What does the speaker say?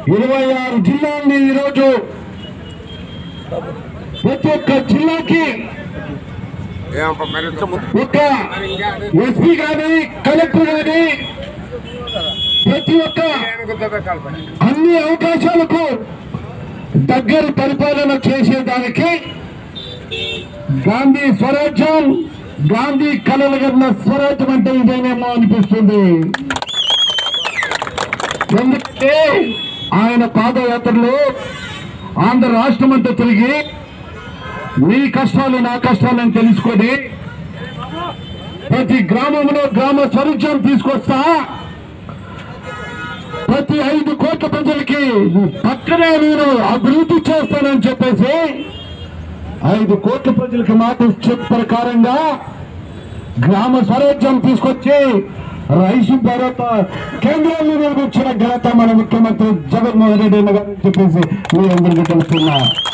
ఇరవై ఆరు జిల్లాల్ని ఈరోజు ప్రతి ఒక్క జిల్లాకి ఒక ఎస్పీ గాని కలెక్టర్ గాని ప్రతి ఒక్క అన్ని అవకాశాలకు దగ్గర పరిపాలన చేసేదానికి గాంధీ స్వరాజ్యం గాంధీ కలలు కన్న స్వరాజ్యం అంటే ఇదేనేమో అనిపిస్తుంది ఎందుకంటే ఆయన పాదయాత్రలో ఆంధ్ర రాష్ట్రం అంతా తిరిగి నీ కష్టాలు నా కష్టాలని తెలుసుకొని ప్రతి గ్రామంలో గ్రామ స్వరూప్యం తీసుకొస్తా ప్రతి ఐదు కోట్ల ప్రజలకి పక్కనే నేను అభివృద్ధి చేస్తానని చెప్పేసి ఐదు కోట్ల ప్రజలకి మాట ఇచ్చే ప్రకారంగా గ్రామ స్వరాజ్యం తీసుకొచ్చి రైసు భారత కేంద్రాన్ని నిర్మించిన ఘనత మన ముఖ్యమంత్రి జగన్మోహన్ రెడ్డి గారు చెప్పేసి మీ అందరికీ తెలుస్తున్నా